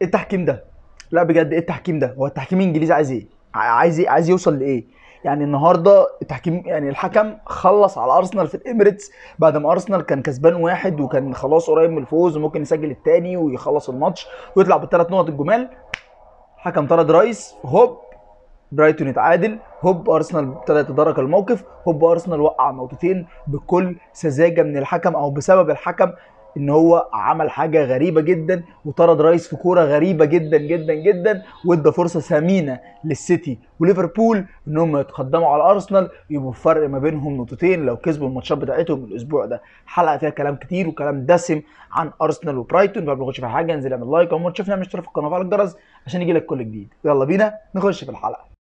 ايه التحكيم ده لا بجد ايه التحكيم ده هو التحكيم الانجليزي عايز ايه ع- عايز ايه عايز يوصل لايه يعني النهارده التحكيم يعني الحكم خلص على ارسنال في الاميريتس بعد ما ارسنال كان كسبان واحد وكان خلاص قريب من الفوز وممكن يسجل الثاني ويخلص الماتش ويطلع بالثلاث نقط الجمال حكم طرد رايس هوب برايتون يتعادل هوب ارسنال ابتدى يتدارك الموقف هوب ارسنال وقع نقطتين بكل سذاجه من الحكم او بسبب الحكم ان هو عمل حاجه غريبه جدا وطرد رايس في كوره غريبه جدا جدا جدا وادى فرصه ثمينه للسيتي وليفربول ان هم يتقدموا على ارسنال يبقوا فرق ما بينهم نقطتين لو كسبوا الماتشات بتاعتهم الاسبوع ده حلقه فيها كلام كتير وكلام دسم عن ارسنال وبرايتون قبل ما نخش في حاجه انزل اعمل لايك او ما تشوفنا اعمل اشتراك في القناه وفعل الجرس عشان يجي لك كل جديد يلا بينا نخش في الحلقه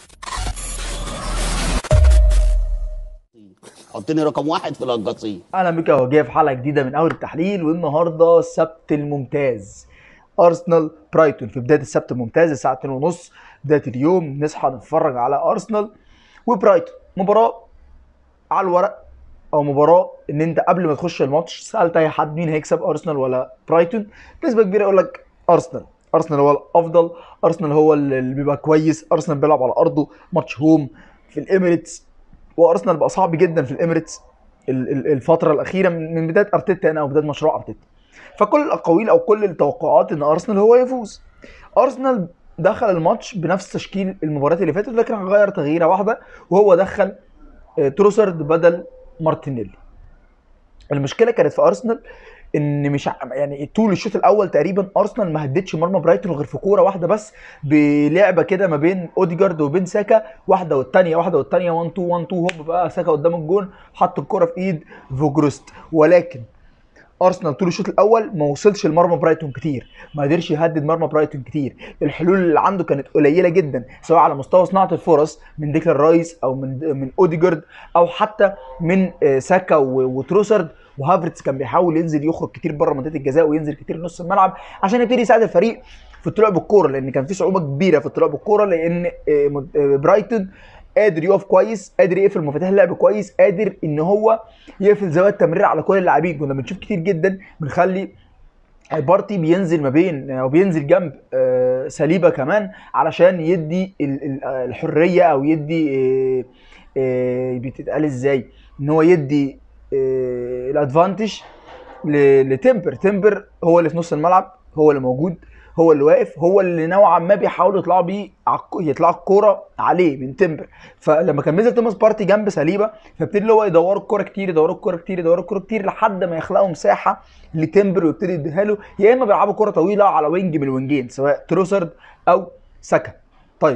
حطني رقم واحد في القصيم اهلا بك اهو جاي في حلقه جديده من اول التحليل والنهارده السبت الممتاز ارسنال برايتون في بدايه السبت الممتاز الساعه 2:30 بدايه اليوم نصحى نتفرج على ارسنال وبرايتون مباراه على الورق او مباراه ان انت قبل ما تخش الماتش سالت اي حد مين هيكسب ارسنال ولا برايتون نسبه كبيره يقول لك ارسنال ارسنال هو الافضل ارسنال هو اللي بيبقى كويس ارسنال بيلعب على ارضه ماتش هوم في الاميريتس وارسنال بقى صعب جدا في الاميريتس ال- ال- الفتره الاخيره من من بدايه ارتيتا هنا او بدايه مشروع ارتيتا فكل الاقاويل او كل التوقعات ان ارسنال هو يفوز ارسنال دخل الماتش بنفس تشكيل المباريات اللي فاتت لكن غير تغييره واحده وهو دخل آه، تروسرد بدل مارتينيلي المشكله كانت في ارسنال ان مش ع- يعني طول الشوط الاول تقريبا ارسنال ما هدتش مرمى برايتون غير في كوره واحده بس بلعبه كده ما بين اوديجارد وبين ساكا واحده والثانيه واحده والثانيه 1 2 1 2 هوب بقى ساكا قدام الجون حط الكوره في ايد فوجروست ولكن ارسنال طول الشوط الاول ما وصلش لمرمى برايتون كتير ما قدرش يهدد مرمى برايتون كتير الحلول اللي عنده كانت قليله جدا سواء على مستوى صناعه الفرص من ديكلان رايس او من من اوديجارد او حتى من آه، ساكا و- وتروسرد وهافرتس كان بيحاول ينزل يخرج كتير بره منطقه الجزاء وينزل كتير نص الملعب عشان يبتدي يساعد الفريق في الطلوع بالكوره لان كان في صعوبه كبيره في الطلوع بالكوره لان آه، مد- آه، برايتون قادر يقف كويس قادر يقفل مفاتيح اللعب كويس قادر ان هو يقفل زوايا التمرير على كل اللاعبين كنا بنشوف كتير جدا بنخلي بارتي بينزل ما بين او بينزل جنب آه، سليبه كمان علشان يدي ال- ال- آه، الحريه او يدي آه، آه، بتتقال ازاي ان هو يدي آه، الادفانتج ل- لتمبر تمبر هو اللي في نص الملعب هو اللي موجود هو اللي واقف هو اللي نوعا ما بيحاولوا يطلعوا بيه عالك- يطلعوا الكوره عليه من تمبر فلما كان نزل توماس بارتي جنب سليبه فابتدي اللي هو يدوروا الكوره كتير يدوروا الكوره كتير يدوروا الكوره كتير لحد ما يخلقوا مساحه لتمبر ويبتدي يديها له يا اما بيلعبوا كوره طويله على وينج من الوينجين سواء تروسرد او ساكا طيب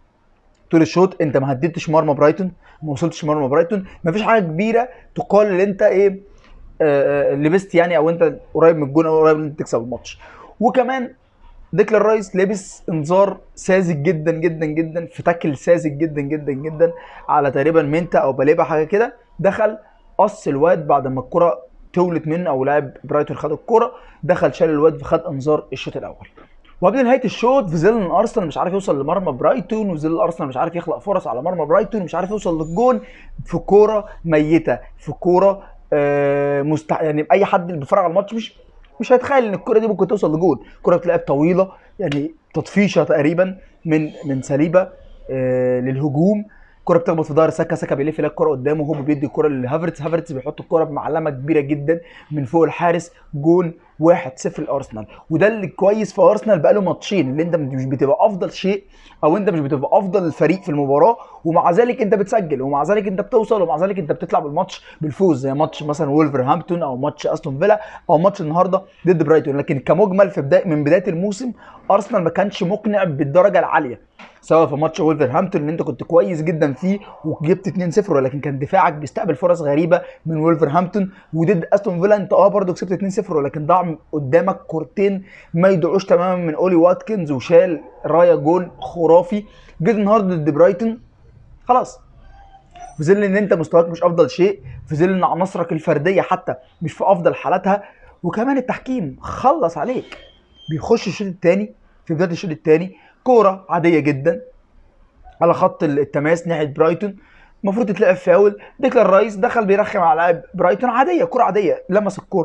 طول الشوط انت ما هددتش مرمى برايتون ما وصلتش مرمى برايتون ما فيش حاجه كبيره تقال ان انت ايه آه، آه، لبست يعني او انت قريب من الجون او قريب ان انت تكسب الماتش وكمان ديكلان رايس لابس انذار ساذج جدا جدا جدا في تاكل ساذج جدا جدا جدا على تقريبا مينتا او باليبا حاجه كده دخل قص الواد بعد ما الكره تولت منه او لاعب برايتون خد الكره دخل شال الواد فخد انذار الشوط الاول وقبل نهايه الشوط في ظل ان ارسنال مش عارف يوصل لمرمى برايتون وفي ظل ارسنال مش عارف يخلق فرص على مرمى برايتون مش عارف يوصل للجون في كوره ميته في كوره آه مستح... يعني اي حد اللي بيتفرج على الماتش مش مش هيتخيل ان الكوره دي ممكن توصل لجون كوره بتلعب طويله يعني تطفيشه تقريبا من من سليبه آه للهجوم الكوره بتخبط في ظهر ساكا ساكا بيلف يلاقي الكوره قدامه هو بيدي الكوره لهافرتس هافرتس بيحط الكوره بمعلمه كبيره جدا من فوق الحارس جون 1-0 لارسنال وده اللي كويس في ارسنال بقاله ماتشين اللي انت مش بتبقى افضل شيء او انت مش بتبقى افضل الفريق في المباراه ومع ذلك انت بتسجل ومع ذلك انت بتوصل ومع ذلك انت بتطلع بالماتش بالفوز زي ماتش مثلا وولفرهامبتون او ماتش استون فيلا او ماتش النهارده ضد برايتون لكن كمجمل في بدايه من بدايه الموسم ارسنال ما كانش مقنع بالدرجه العاليه سواء في ماتش وولفرهامبتون اللي انت كنت كويس جدا فيه وجبت 2-0 ولكن كان دفاعك بيستقبل فرص غريبه من وولفرهامبتون وضد استون فيلا انت اه برضه كسبت 2-0 ولكن ضاع قدامك كورتين ما يدعوش تماما من اولي واتكنز وشال رايه جون خرافي جيت النهارده ضد برايتون خلاص في ظل ان انت مستواك مش افضل شيء في ظل ان عناصرك الفرديه حتى مش في افضل حالاتها وكمان التحكيم خلص عليك بيخش الشوط الثاني في بدايه الشوط الثاني كوره عاديه جدا على خط التماس ناحيه برايتون المفروض تتلعب فاول ديكلان رايس دخل بيرخم على لاعب برايتون عاديه كوره عاديه لمس الكوره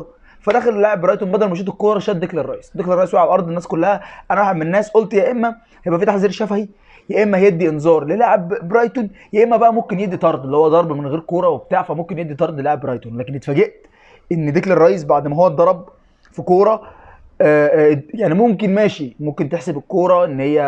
فدخل لاعب برايتون بدل ما يشوط الكوره شد ديكلان رايس ديكلان رايس وقع على الارض الناس كلها انا واحد من الناس قلت يا اما هيبقى في تحذير شفهي يا اما هيدي انذار للاعب برايتون يا اما بقى ممكن يدي طرد اللي هو ضرب من غير كوره وبتاع فممكن يدي طرد للاعب برايتون لكن اتفاجئت ان ديكلان رايس بعد ما هو اتضرب في كوره آه، آه، يعني ممكن ماشي ممكن تحسب الكوره ان هي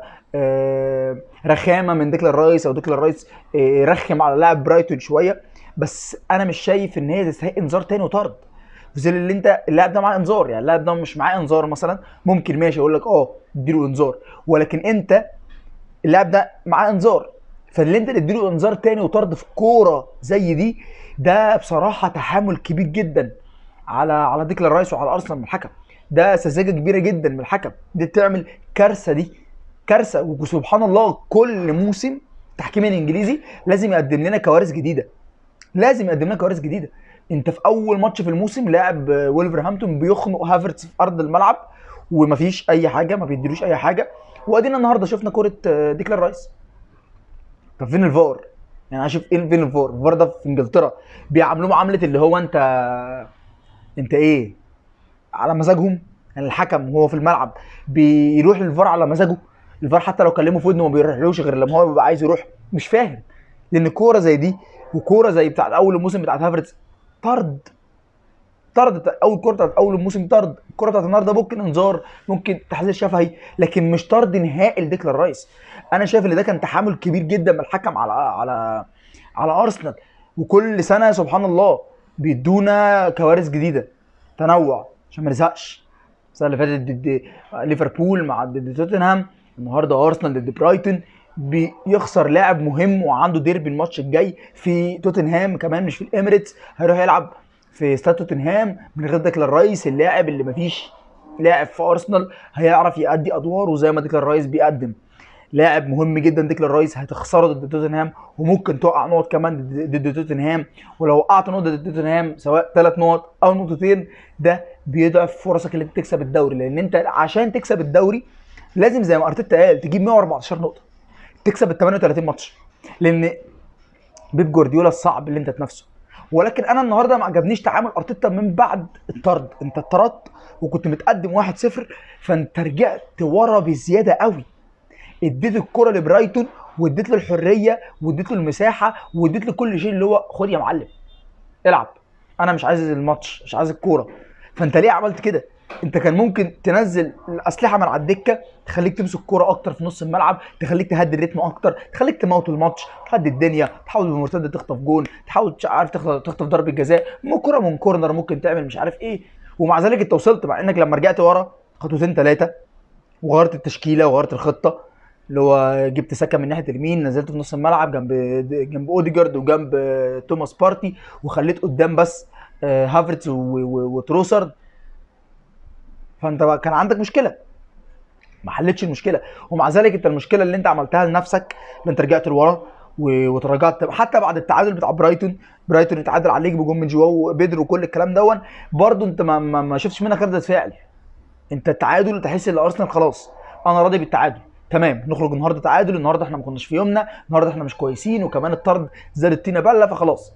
آه، رخامه من ديكلان رايس او ديكلان رايس آه، رخم على لاعب برايتون شويه بس انا مش شايف ان هي تستحق انذار تاني وطرد في ظل اللي انت اللاعب ده معاه انذار يعني اللاعب ده مش معاه انذار مثلا ممكن ماشي اقول لك اه اديله انذار ولكن انت اللاعب ده معاه انذار فاللي انت تديله انذار تاني وطرد في كوره زي دي ده بصراحه تحامل كبير جدا على على ديكلان رايس وعلى ارسنال من الحكم ده سذاجه كبيره جدا من الحكم دي تعمل كارثه دي كارثه وسبحان الله كل موسم التحكيم الانجليزي لازم يقدم لنا كوارث جديده لازم يقدم لنا كوارث جديده انت في اول ماتش في الموسم لاعب آه، ولفرهامبتون بيخنق هافرتس في ارض الملعب ومفيش اي حاجه ما بيديلوش اي حاجه وادينا النهارده شفنا كوره آه، ديكلان رايس طب فين الفار؟ يعني انا اشوف ايه فين الفار؟ الفار ده في انجلترا بيعاملوه معامله اللي هو انت انت ايه؟ على مزاجهم يعني الحكم وهو في الملعب بيروح للفار على مزاجه الفار حتى لو كلمه في ودنه ما بيروحلوش غير لما هو بيبقى عايز يروح مش فاهم لان كوره زي دي وكوره زي بتاعت اول الموسم بتاعت هافرتس طرد طرد بتاع- اول كوره بتاعت اول الموسم طرد الكوره بتاعت النهارده ممكن انذار ممكن تحذير شفهي لكن مش طرد نهائي لديكلان رايس انا شايف ان ده كان تحامل كبير جدا من الحكم على على على ارسنال وكل سنه سبحان الله بيدونا كوارث جديده تنوع عشان ما نزهقش السنه اللي فاتت ضد ليفربول مع ضد توتنهام النهارده ارسنال ضد برايتون بيخسر لاعب مهم وعنده ديربي الماتش الجاي في توتنهام كمان مش في الاميريتس هيروح يلعب في استاد توتنهام من غير ديكلان رايس اللاعب اللي مفيش لاعب في ارسنال هيعرف يأدي ادواره زي ما ديكلان رايس بيقدم لاعب مهم جدا ديكلان رايس هتخسره ضد توتنهام وممكن توقع نقط كمان ضد ضد توتنهام ولو وقعت نقط ضد توتنهام سواء ثلاث نقط او نقطتين ده بيضعف فرصك اللي انت تكسب الدوري لان انت عشان تكسب الدوري لازم زي ما ارتيتا قال تجيب 114 نقطه تكسب ال 38 ماتش لان بيب جوارديولا الصعب اللي انت تنافسه ولكن انا النهارده ما عجبنيش تعامل ارتيتا من بعد الطرد انت اتطردت وكنت متقدم 1-0 فانت رجعت ورا بزياده قوي اديت الكره لبرايتون واديت له الحريه واديت له المساحه واديت له كل شيء اللي هو خد يا معلم العب انا مش عايز الماتش مش عايز الكوره فانت ليه عملت كده انت كان ممكن تنزل الاسلحه من على الدكه تخليك تمسك كوره اكتر في نص الملعب تخليك تهدي الريتم اكتر تخليك تموت الماتش تهدي الدنيا تحاول بالمرتده تخطف جون تحاول مش عارف تخطف, تخطف ضربه جزاء مو كوره من كورنر ممكن تعمل مش عارف ايه ومع ذلك انت وصلت مع انك لما رجعت ورا خطوتين ثلاثه وغيرت التشكيله وغيرت الخطه اللي هو جبت سكه من ناحيه اليمين نزلت في نص الملعب جنب جنب اوديجارد وجنب توماس بارتي وخليت قدام بس آه، هافرتز و- و- وتروسرد فانت بقى كان عندك مشكله ما حلتش المشكله ومع ذلك انت المشكله اللي انت عملتها لنفسك اللي انت رجعت لورا و- وتراجعت حتى بعد التعادل بتاع برايتون برايتون اتعادل عليك بجون من جواو وبيدرو وكل الكلام دون برضه انت ما, ما, ما شفتش منك رده فعل انت التعادل تحس ان ارسنال خلاص انا راضي بالتعادل تمام نخرج النهارده تعادل النهارده احنا ما كناش في يومنا النهارده احنا مش كويسين وكمان الطرد زاد الطينه بله فخلاص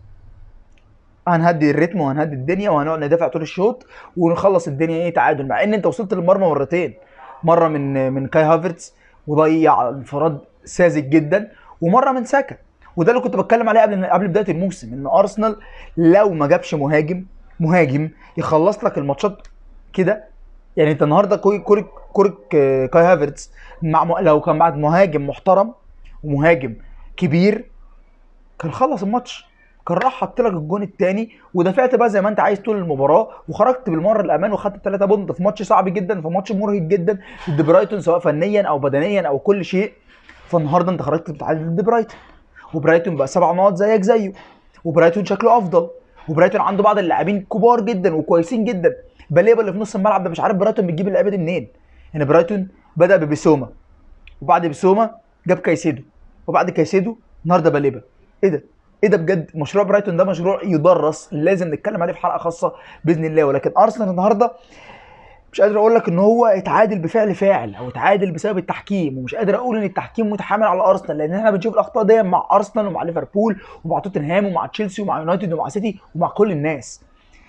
هنهدي الريتم وهنهدي الدنيا وهنقعد ندافع طول الشوط ونخلص الدنيا ايه تعادل مع ان انت وصلت للمرمى مرتين مره من من كاي هافرتز وضيع انفراد ساذج جدا ومره من ساكا وده اللي كنت بتكلم عليه قبل قبل بدايه الموسم ان ارسنال لو ما جابش مهاجم مهاجم يخلص لك الماتشات كده يعني انت النهارده كوري كوري كوري كاي هافرتز مع م- لو كان بعد مهاجم محترم ومهاجم كبير كان خلص الماتش كان راح حط لك الجون الثاني ودافعت بقى زي ما انت عايز طول المباراه وخرجت بالمره الامان وخدت 3 بونت في ماتش صعب جدا في ماتش مرهق جدا ضد برايتون سواء فنيا او بدنيا او كل شيء فالنهارده انت خرجت بتعادل ضد برايتون وبرايتون بقى سبع نقط زيك زيه وبرايتون شكله افضل وبرايتون عنده بعض اللاعبين كبار جدا وكويسين جدا باليبا اللي في نص الملعب ده مش عارف برايتون بتجيب اللعيبه دي منين يعني برايتون بدا ببسوما وبعد بسوما جاب كايسيدو وبعد كايسيدو النهارده باليبا ايه ده ايه ده بجد مشروع برايتون ده مشروع يدرس لازم نتكلم عليه في حلقه خاصه باذن الله ولكن ارسنال النهارده مش قادر اقول لك ان هو اتعادل بفعل فاعل او اتعادل بسبب التحكيم ومش قادر اقول ان التحكيم متحامل على ارسنال لان احنا بنشوف الاخطاء دي مع ارسنال ومع ليفربول ومع توتنهام ومع تشيلسي ومع يونايتد ومع سيتي ومع كل الناس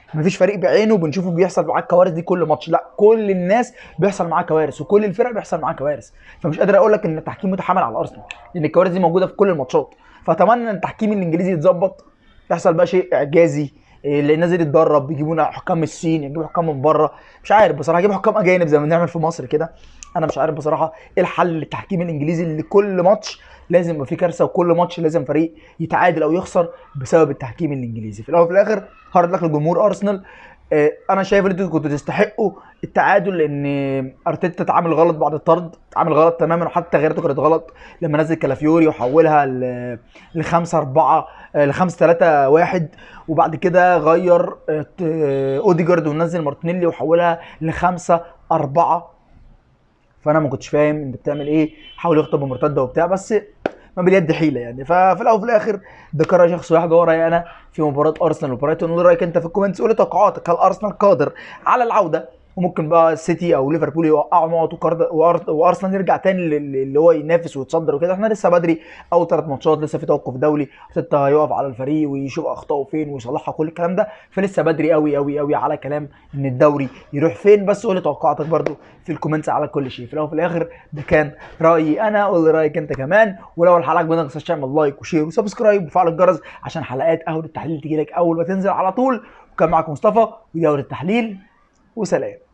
مفيش فريق بعينه بنشوفه بيحصل معاه الكوارث دي كل ماتش لا كل الناس بيحصل معاه كوارث وكل الفرق بيحصل معاه كوارث فمش قادر اقول لك ان التحكيم متحامل على ارسنال لان الكوارث دي موجوده في كل الماتشات فاتمنى ان التحكيم الانجليزي يتظبط يحصل بقى شيء اعجازي إيه، اللي نازل يتدرب يجيبونا حكام من الصين يجيبوا حكام من بره مش عارف بصراحه يجيبوا حكام اجانب زي ما بنعمل في مصر كده انا مش عارف بصراحه ايه الحل للتحكيم الانجليزي اللي كل ماتش لازم يبقى فيه كارثه وكل ماتش لازم فريق يتعادل او يخسر بسبب التحكيم الانجليزي في الاول وفي الاخر هارد لك لجمهور ارسنال آه، انا شايف ان انتوا كنتوا تستحقوا التعادل لان ارتيتا اتعامل غلط بعد الطرد اتعامل غلط تماما وحتى تغييراته كانت غلط لما نزل كلافيوري وحولها ل ل 5 4 ل 5 3 1 وبعد كده غير آه، ت- آه، اوديجارد ونزل مارتينيلي وحولها ل 5 4 فانا ما كنتش فاهم انت بتعمل ايه حاول يخطب بمرتده وبتاع بس ما باليد حيله يعني ففي الاول وفي الاخر ده قرار شخص واحد هو رايي انا في مباراه ارسنال وبرايتون قول رايك انت في الكومنتس قول لي توقعاتك هل ارسنال قادر على العوده وممكن بقى السيتي او ليفربول يوقعوا نقط وكارد- وأر- وارسنال يرجع تاني لل- اللي هو ينافس ويتصدر وكده احنا لسه بدري اول ثلاث ماتشات لسه في توقف دولي ارتيتا هيقف على الفريق ويشوف اخطائه فين ويصلحها كل الكلام ده فلسه بدري قوي قوي قوي على كلام ان الدوري يروح فين بس قول لي توقعاتك برضو في الكومنتس على كل شيء في الاول وفي الاخر ده كان رايي انا قول لي رايك انت كمان ولو الحلقه عجبتك ما تنساش تعمل لايك وشير وسبسكرايب وفعل الجرس عشان حلقات قهوه التحليل تجي لك اول ما تنزل على طول وكان معاكم مصطفى ودي قهوه التحليل وسلام